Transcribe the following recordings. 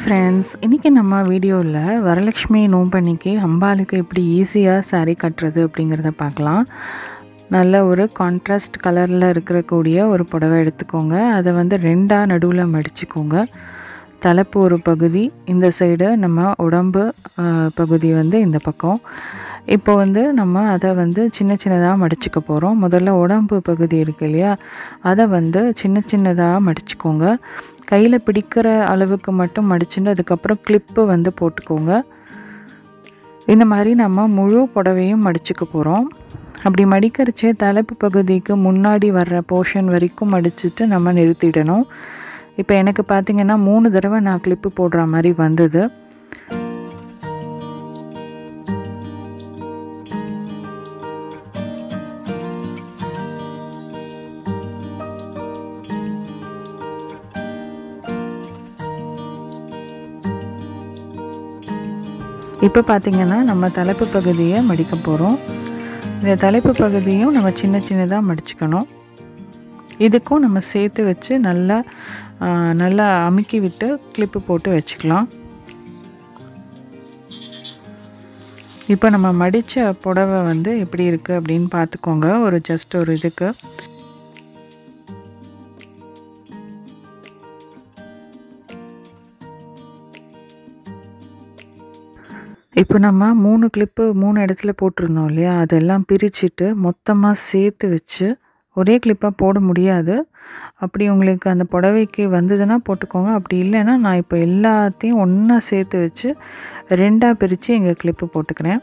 friends இன்றைக்கி நம்ம வீடியோவில் வரலட்சுமி நோம்பன்னைக்கு அம்பாளுக்கு எப்படி ஈஸியாக saree கட்டுறது அப்படிங்கிறத பார்க்கலாம் நல்ல ஒரு கான்ட்ராஸ்ட் கலரில் இருக்கக்கூடிய ஒரு புடவை எடுத்துக்கோங்க அதை வந்து ரெண்டாக நடுவில் மடிச்சுக்கோங்க தலைப்பு ஒரு பகுதி இந்த சைடு நம்ம உடம்பு ஆஹ், பகுதி வந்து இந்த பக்கம் இப்போ வந்து நம்ம அதை வந்து சின்ன சின்னதாக மடிச்சுக்க போகிறோம் முதல்ல உடம்பு பகுதி இருக்கு இல்லையா அதை வந்து சின்ன சின்னதாக மடிச்சுக்கோங்க கையில் பிடிக்கிற அளவுக்கு மட்டும் மடிச்சுட்டு அதுக்கப்புறம் கிளிப்பு வந்து போட்டுக்கோங்க இந்த மாதிரி நம்ம முழு புடவையும் மடிச்சுக்க போகிறோம் அப்படி மடிக்கிறச்சே தலைப்பு பகுதிக்கு முன்னாடி வர்ற போர்ஷன் வரைக்கும் மடிச்சுட்டு நம்ம நிறுத்திடணும் இப்போ எனக்கு பார்த்தீங்கன்னா மூணு தடவை நான் கிளிப்பு போடுற மாதிரி வந்தது இப்போ பார்த்தீங்கன்னா நம்ம தலைப்பு பகுதியை மடிக்க போகிறோம் இந்த தலைப்பு பகுதியும் நம்ம சின்ன சின்னதாக மடிச்சுக்கணும் இதுக்கும் நம்ம சேர்த்து வச்சு நல்லா ஆ, நல்லா அமுக்கி விட்டு கிளிப்பு போட்டு வச்சுக்கலாம் இப்போ நம்ம மடித்த புடவை வந்து எப்படி இருக்குது அப்படின்னு பார்த்துக்கோங்க ஒரு ஜஸ்ட் ஒரு இதுக்கு இப்போ நம்ம மூணு கிளிப்பு மூணு இடத்துல போட்டிருந்தோம் இல்லையா அதெல்லாம் பிரிச்சுட்டு மொத்தமாக சேர்த்து வச்சு ஒரே கிளிப்பாக போட முடியாது அப்படி உங்களுக்கு அந்த புடவைக்கு வந்ததுன்னா போட்டுக்கோங்க அப்படி இல்லைன்னா நான் இப்போ எல்லாத்தையும் ஒன்றா சேர்த்து வச்சு ரெண்டாக பிரித்து எங்கள் கிளிப்பு போட்டுக்கிறேன்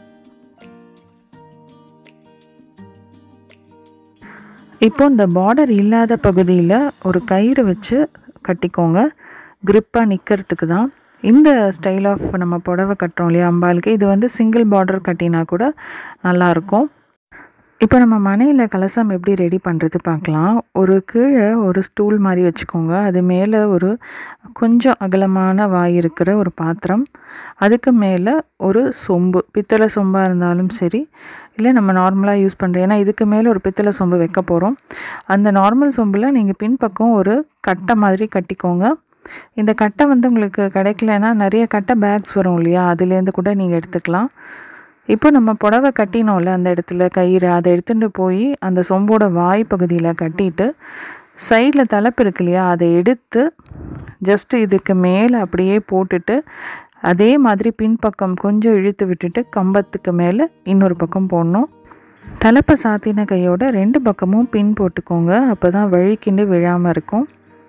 இப்போ இந்த பார்டர் இல்லாத பகுதியில் ஒரு கயிறு வச்சு கட்டிக்கோங்க க்ரிப்பாக நிற்கிறதுக்கு தான் இந்த ஸ்டைல் ஆஃப் நம்ம புடவை கட்டுறோம் இல்லையா அம்பாளுக்கு இது வந்து சிங்கிள் பார்டர் கட்டினா கூட நல்லாயிருக்கும் இப்போ நம்ம மனையில் கலசம் எப்படி ரெடி பண்ணுறது பார்க்கலாம் ஒரு கீழே ஒரு ஸ்டூல் மாதிரி வச்சுக்கோங்க அது மேலே ஒரு கொஞ்சம் அகலமான வாய் இருக்கிற ஒரு பாத்திரம் அதுக்கு மேலே ஒரு சொம்பு பித்தளை சொம்பாக இருந்தாலும் சரி இல்லை நம்ம நார்மலாக யூஸ் பண்ணுறோம் ஏன்னா இதுக்கு மேலே ஒரு பித்தளை சொம்பு வைக்க போகிறோம் அந்த நார்மல் சொம்பில் நீங்கள் பின்பக்கம் ஒரு கட்டை மாதிரி கட்டிக்கோங்க இந்த கட்டை வந்து உங்களுக்கு கிடைக்கலன்னா நிறைய கட்டை பேக்ஸ் வரும் இல்லையா அதுலேருந்து கூட நீங்கள் எடுத்துக்கலாம் இப்போ நம்ம புடவை கட்டினோம்ல அந்த இடத்துல கயிறு அதை எடுத்துகிட்டு போய் அந்த சொம்போட வாய் பகுதியில் கட்டிட்டு சைடில் தலைப்பு இருக்கு இல்லையா அதை எடுத்து ஜஸ்ட்டு இதுக்கு மேலே அப்படியே போட்டுட்டு அதே மாதிரி பின்பக்கம் கொஞ்சம் இழுத்து விட்டுட்டு கம்பத்துக்கு மேலே இன்னொரு பக்கம் போடணும் தலைப்பை சாத்தின கையோட ரெண்டு பக்கமும் பின் போட்டுக்கோங்க அப்போ தான் வழிக்கிண்டு விழாமல் இருக்கும்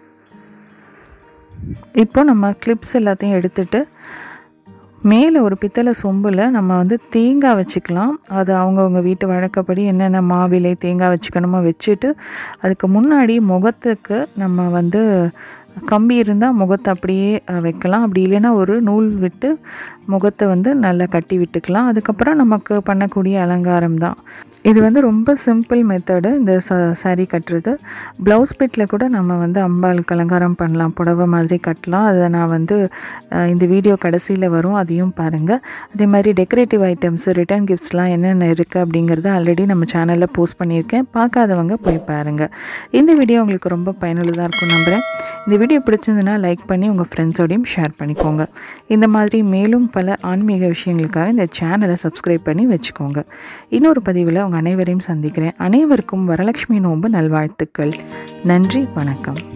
இப்போ நம்ம கிளிப்ஸ் எல்லாத்தையும் எடுத்துட்டு மேலே ஒரு பித்தளை சொம்பில் நம்ம வந்து தேங்காய் வச்சுக்கலாம் அது அவங்கவுங்க வீட்டு வழக்கப்படி என்னென்ன மாவிலை தேங்காய் வச்சுக்கணுமோ வச்சுட்டு அதுக்கு முன்னாடி முகத்துக்கு நம்ம வந்து கம்பி இருந்தால் முகத்தை அப்படியே அஹ், வைக்கலாம் அப்படி இல்லைன்னா ஒரு நூல் விட்டு முகத்தை வந்து நல்லா கட்டி விட்டுக்கலாம் அதுக்கப்புறம் நமக்கு பண்ணக்கூடிய அலங்காரம் தான் இது வந்து ரொம்ப சிம்பிள் மெத்தடு இந்த ச saree கட்டுறது ப்ளவுஸ் பிட்டில் கூட நம்ம வந்து அம்பாளுக்கு அலங்காரம் பண்ணலாம் புடவை மாதிரி கட்டலாம் அதை நான் வந்து அஹ், இந்த வீடியோ கடைசியில் வரும் அதையும் பாருங்கள் அதே மாதிரி டெக்கரேட்டிவ் ஐட்டம்ஸ் ரிட்டர்ன் கிஃப்ட்ஸ்லாம் என்னென்ன இருக்குது அப்படிங்கிறத ஆல்ரெடி நம்ம சேனலில் போஸ்ட் பண்ணியிருக்கேன் பார்க்காதவங்க போய் பாருங்கள் இந்த வீடியோ உங்களுக்கு ரொம்ப பயனுள்ளதாக இருக்கும் நம்புகிறேன் இந்த வீடியோ பிடிச்சிருந்ததுன்னா லைக் பண்ணி உங்கள் ஃப்ரெண்ட்ஸோடையும் ஷேர் பண்ணிக்கோங்க இந்த மாதிரி மேலும் பல ஆன்மீக விஷயங்களுக்காக இந்த சேனலை சப்ஸ்கிரைப் பண்ணி வச்சுக்கோங்க இன்னொரு பதிவில் உங்கள் அனைவரையும் சந்திக்கிறேன் அனைவருக்கும் வரலட்சுமி நோன்பு நல்வாழ்த்துக்கள் நன்றி வணக்கம்